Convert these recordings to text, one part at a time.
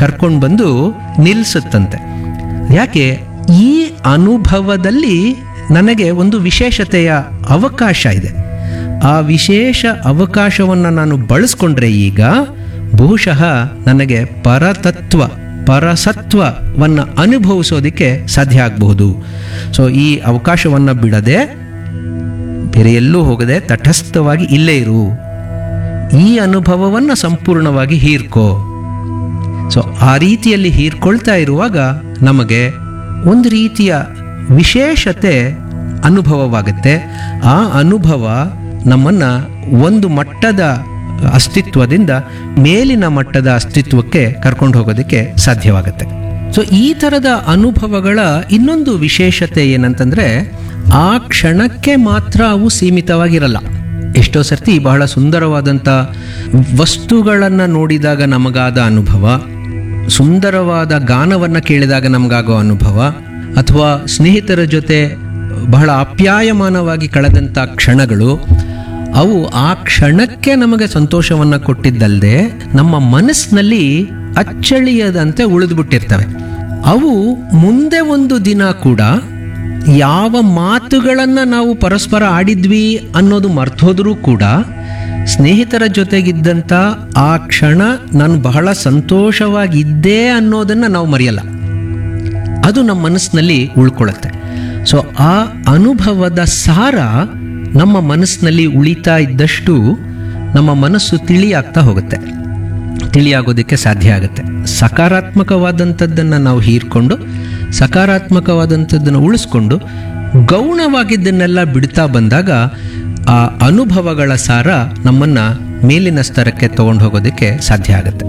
ಕರ್ಕೊಂಡು ಬಂದು ನಿಲ್ಲಿಸುತ್ತಂತೆ ಯಾಕೆ ಈ ಅನುಭವದಲ್ಲಿ ನನಗೆ ಒಂದು ವಿಶೇಷತೆಯ ಅವಕಾಶ ಇದೆ ಆ ವಿಶೇಷ ಅವಕಾಶವನ್ನು ನಾನು ಬಳಸ್ಕೊಂಡ್ರೆ ಈಗ ಬಹುಶಃ ನನಗೆ ಪರತತ್ವ ಪರಸತ್ವವನ್ನು ಅನುಭವಿಸೋದಕ್ಕೆ ಸಾಧ್ಯ ಆಗಬಹುದು ಸೊ ಈ ಅವಕಾಶವನ್ನು ಬಿಡದೆ ಬೇರೆ ಎಲ್ಲೂ ಹೋಗದೆ ತಟಸ್ಥವಾಗಿ ಇಲ್ಲೇ ಇರು ಈ ಅನುಭವವನ್ನು ಸಂಪೂರ್ಣವಾಗಿ ಹೀರ್ಕೋ ಸೊ ಆ ರೀತಿಯಲ್ಲಿ ಹೀರ್ಕೊಳ್ತಾ ಇರುವಾಗ ನಮಗೆ ಒಂದು ರೀತಿಯ ವಿಶೇಷತೆ ಅನುಭವವಾಗುತ್ತೆ ಆ ಅನುಭವ ನಮ್ಮನ್ನು ಒಂದು ಮಟ್ಟದ ಅಸ್ತಿತ್ವದಿಂದ ಮೇಲಿನ ಮಟ್ಟದ ಅಸ್ತಿತ್ವಕ್ಕೆ ಕರ್ಕೊಂಡು ಹೋಗೋದಕ್ಕೆ ಸಾಧ್ಯವಾಗುತ್ತೆ ಸೊ ಈ ಥರದ ಅನುಭವಗಳ ಇನ್ನೊಂದು ವಿಶೇಷತೆ ಏನಂತಂದರೆ ಆ ಕ್ಷಣಕ್ಕೆ ಮಾತ್ರ ಅವು ಸೀಮಿತವಾಗಿರಲ್ಲ ಎಷ್ಟೋ ಸರ್ತಿ ಬಹಳ ಸುಂದರವಾದಂಥ ವಸ್ತುಗಳನ್ನು ನೋಡಿದಾಗ ನಮಗಾದ ಅನುಭವ ಸುಂದರವಾದ ಗಾನವನ್ನು ಕೇಳಿದಾಗ ನಮಗಾಗೋ ಅನುಭವ ಅಥವಾ ಸ್ನೇಹಿತರ ಜೊತೆ ಬಹಳ ಆಪ್ಯಾಯಮಾನವಾಗಿ ಕಳೆದಂಥ ಕ್ಷಣಗಳು ಅವು ಆ ಕ್ಷಣಕ್ಕೆ ನಮಗೆ ಸಂತೋಷವನ್ನು ಕೊಟ್ಟಿದ್ದಲ್ಲದೆ ನಮ್ಮ ಮನಸ್ಸಿನಲ್ಲಿ ಅಚ್ಚಳಿಯದಂತೆ ಉಳಿದುಬಿಟ್ಟಿರ್ತವೆ ಅವು ಮುಂದೆ ಒಂದು ದಿನ ಕೂಡ ಯಾವ ಮಾತುಗಳನ್ನು ನಾವು ಪರಸ್ಪರ ಆಡಿದ್ವಿ ಅನ್ನೋದು ಮರ್ತೋದ್ರೂ ಕೂಡ ಸ್ನೇಹಿತರ ಜೊತೆಗಿದ್ದಂಥ ಆ ಕ್ಷಣ ನಾನು ಬಹಳ ಸಂತೋಷವಾಗಿದ್ದೆ ಅನ್ನೋದನ್ನು ನಾವು ಮರೆಯಲ್ಲ ಅದು ನಮ್ಮ ಮನಸ್ಸಿನಲ್ಲಿ ಉಳ್ಕೊಳ್ಳುತ್ತೆ ಸೊ ಆ ಅನುಭವದ ಸಾರ ನಮ್ಮ ಮನಸ್ಸಿನಲ್ಲಿ ಉಳಿತಾ ಇದ್ದಷ್ಟು ನಮ್ಮ ಮನಸ್ಸು ತಿಳಿಯಾಗ್ತಾ ಹೋಗುತ್ತೆ ತಿಳಿಯಾಗೋದಕ್ಕೆ ಸಾಧ್ಯ ಆಗುತ್ತೆ ಸಕಾರಾತ್ಮಕವಾದಂಥದ್ದನ್ನು ನಾವು ಹೀರ್ಕೊಂಡು ಸಕಾರಾತ್ಮಕವಾದಂಥದ್ದನ್ನು ಉಳಿಸ್ಕೊಂಡು ಗೌಣವಾಗಿದ್ದನ್ನೆಲ್ಲ ಬಿಡ್ತಾ ಬಂದಾಗ ಆ ಅನುಭವಗಳ ಸಾರ ನಮ್ಮನ್ನು ಮೇಲಿನ ಸ್ತರಕ್ಕೆ ತಗೊಂಡು ಹೋಗೋದಕ್ಕೆ ಸಾಧ್ಯ ಆಗುತ್ತೆ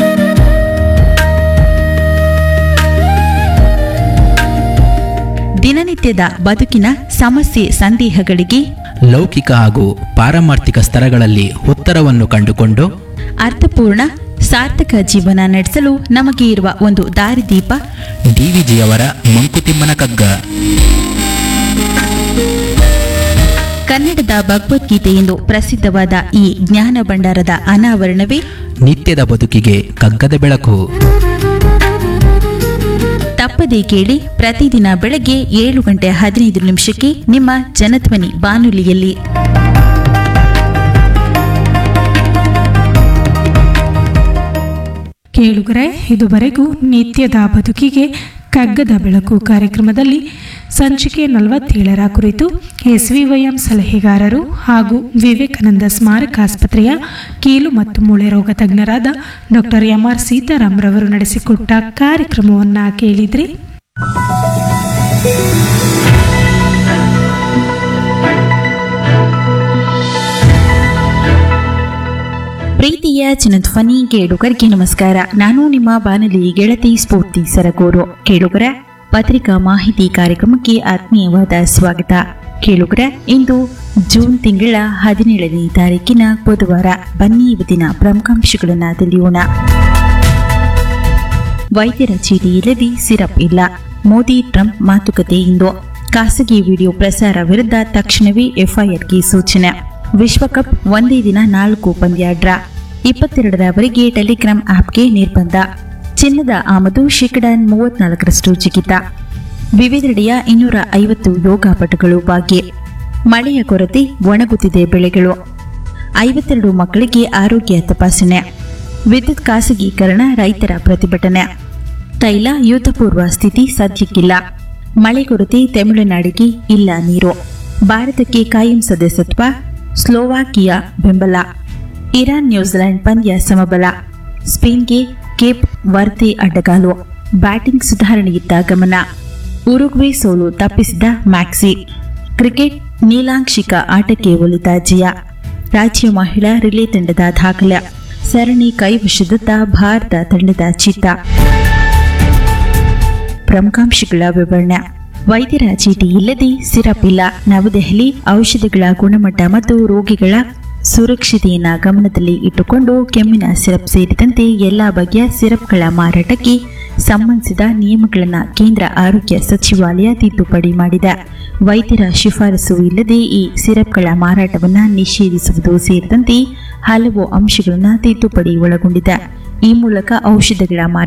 ದಿನನಿತ್ಯದ ಬದುಕಿನ ಸಮಸ್ಯೆ ಸಂದೇಹಗಳಿಗೆ ಲೌಕಿಕ ಹಾಗೂ ಪಾರಮಾರ್ಥಿಕ ಸ್ತರಗಳಲ್ಲಿ ಉತ್ತರವನ್ನು ಕಂಡುಕೊಂಡು ಅರ್ಥಪೂರ್ಣ ಸಾರ್ಥಕ ಜೀವನ ನಡೆಸಲು ನಮಗೆ ಇರುವ ಒಂದು ದಾರಿದೀಪ ಡಿವಿಜಿಯವರ ಮಂಕುತಿಮ್ಮನ ಕಗ್ಗ ಕನ್ನಡದ ಭಗವದ್ಗೀತೆ ಎಂದು ಪ್ರಸಿದ್ಧವಾದ ಈ ಜ್ಞಾನ ಭಂಡಾರದ ಅನಾವರಣವೇ ನಿತ್ಯದ ಬದುಕಿಗೆ ಕಗ್ಗದ ಬೆಳಕು ತಪ್ಪದೇ ಕೇಳಿ ಪ್ರತಿದಿನ ಬೆಳಗ್ಗೆ ಏಳು ಗಂಟೆ ಹದಿನೈದು ನಿಮಿಷಕ್ಕೆ ನಿಮ್ಮ ಜನಧ್ವನಿ ಬಾನುಲಿಯಲ್ಲಿ ಕೇಳುಗರೆ ಇದುವರೆಗೂ ನಿತ್ಯದ ಬದುಕಿಗೆ ಕಗ್ಗದ ಬೆಳಕು ಕಾರ್ಯಕ್ರಮದಲ್ಲಿ ಸಂಚಿಕೆ ನಲವತ್ತೇಳರ ಕುರಿತು ಎಸ್ವಿವೈಎಂ ಸಲಹೆಗಾರರು ಹಾಗೂ ವಿವೇಕಾನಂದ ಸ್ಮಾರಕ ಆಸ್ಪತ್ರೆಯ ಕೀಲು ಮತ್ತು ಮೂಳೆ ರೋಗ ತಜ್ಞರಾದ ಡಾಕ್ಟರ್ ಎಂ ಆರ್ ಸೀತಾರಾಮ್ ರವರು ನಡೆಸಿಕೊಟ್ಟ ಕಾರ್ಯಕ್ರಮವನ್ನು ಕೇಳಿದ್ರಿ ಪ್ರೀತಿಯ ಜನಧ್ವನಿ ಕೇಳುಗರಿಗೆ ನಮಸ್ಕಾರ ನಾನು ನಿಮ್ಮ ಬಾನಲಿ ಗೆಳತಿ ಸ್ಫೂರ್ತಿ ಸರಗೂರು ಕೇಳುಗರ ಪತ್ರಿಕಾ ಮಾಹಿತಿ ಕಾರ್ಯಕ್ರಮಕ್ಕೆ ಆತ್ಮೀಯವಾದ ಸ್ವಾಗತ ಕೇಳುಗರ ಇಂದು ಜೂನ್ ತಿಂಗಳ ಹದಿನೇಳನೇ ತಾರೀಕಿನ ಬುಧವಾರ ಬನ್ನಿ ಇವತ್ತಿನ ಪ್ರಮುಖಾಂಶಗಳನ್ನು ತಿಳಿಯೋಣ ವೈದ್ಯರ ಚೀಟಿ ಇಲ್ಲದೆ ಸಿರಪ್ ಇಲ್ಲ ಮೋದಿ ಟ್ರಂಪ್ ಮಾತುಕತೆ ಇಂದು ಖಾಸಗಿ ವಿಡಿಯೋ ಪ್ರಸಾರ ವಿರುದ್ಧ ತಕ್ಷಣವೇ ಎಫ್ಐಆರ್ಗೆ ಸೂಚನೆ ವಿಶ್ವಕಪ್ ಒಂದೇ ದಿನ ನಾಲ್ಕು ಪಂದ್ಯ ಡ್ರಾ ಇಪ್ಪತ್ತೆರಡರವರೆಗೆ ಟೆಲಿಗ್ರಾಮ್ ಆಪ್ಗೆ ನಿರ್ಬಂಧ ಚಿನ್ನದ ಆಮದು ಶೇಕಡ ಮೂವತ್ನಾಲ್ಕರಷ್ಟು ಜಿಗಿತ ವಿವಿಧೆಡೆಯ ಇನ್ನೂರ ಐವತ್ತು ಯೋಗಾಪಟುಗಳು ಭಾಗಿ ಮಳೆಯ ಕೊರತೆ ಒಣಗುತ್ತಿದೆ ಬೆಳೆಗಳು ಐವತ್ತೆರಡು ಮಕ್ಕಳಿಗೆ ಆರೋಗ್ಯ ತಪಾಸಣೆ ವಿದ್ಯುತ್ ಖಾಸಗೀಕರಣ ರೈತರ ಪ್ರತಿಭಟನೆ ತೈಲ ಯುದ್ಧಪೂರ್ವ ಸ್ಥಿತಿ ಸದ್ಯಕ್ಕಿಲ್ಲ ಮಳೆ ಕೊರತೆ ತಮಿಳುನಾಡಿಗೆ ಇಲ್ಲ ನೀರು ಭಾರತಕ್ಕೆ ಕಾಯಂ ಸದಸ್ಯತ್ವ ಸ್ಲೋವಾಕಿಯಾ ಬೆಂಬಲ ಇರಾನ್ ನ್ಯೂಜಿಲೆಂಡ್ ಪಂದ್ಯ ಸಮಬಲ ಸ್ಪೇನ್ಗೆ ಕೇಪ್ ವರ್ತೆ ಅಡ್ಡಗಾಲು ಬ್ಯಾಟಿಂಗ್ ಸುಧಾರಣೆಯಿದ್ದ ಗಮನ ಉರುಗ್ವೆ ಸೋಲು ತಪ್ಪಿಸಿದ ಮ್ಯಾಕ್ಸಿ ಕ್ರಿಕೆಟ್ ನೀಲಾಂಕ್ಷಿಕ ಆಟಕ್ಕೆ ಒಲಿದ ಜಯ ರಾಜ್ಯ ಮಹಿಳಾ ರಿಲೇ ತಂಡದ ದಾಖಲೆ ಸರಣಿ ಕೈವಶದತ್ತ ಭಾರತ ತಂಡದ ಚಿತ್ತ ಪ್ರಮುಖಾಂಶಗಳ ವಿವರಣೆ ವೈದ್ಯರ ಚೀಟಿ ಇಲ್ಲದೆ ಸಿರಪ್ ಇಲ್ಲ ನವದೆಹಲಿ ಔಷಧಿಗಳ ಗುಣಮಟ್ಟ ಮತ್ತು ರೋಗಿಗಳ ಸುರಕ್ಷತೆಯನ್ನು ಗಮನದಲ್ಲಿ ಇಟ್ಟುಕೊಂಡು ಕೆಮ್ಮಿನ ಸಿರಪ್ ಸೇರಿದಂತೆ ಎಲ್ಲ ಬಗೆಯ ಸಿರಪ್ಗಳ ಮಾರಾಟಕ್ಕೆ ಸಂಬಂಧಿಸಿದ ನಿಯಮಗಳನ್ನು ಕೇಂದ್ರ ಆರೋಗ್ಯ ಸಚಿವಾಲಯ ತಿದ್ದುಪಡಿ ಮಾಡಿದೆ ವೈದ್ಯರ ಶಿಫಾರಸು ಇಲ್ಲದೆ ಈ ಸಿರಪ್ಗಳ ಮಾರಾಟವನ್ನು ನಿಷೇಧಿಸುವುದು ಸೇರಿದಂತೆ ಹಲವು ಅಂಶಗಳನ್ನು ತಿದ್ದುಪಡಿ ಒಳಗೊಂಡಿದೆ ಈ ಮೂಲಕ ಔಷಧಗಳ ಮಾರಾಟ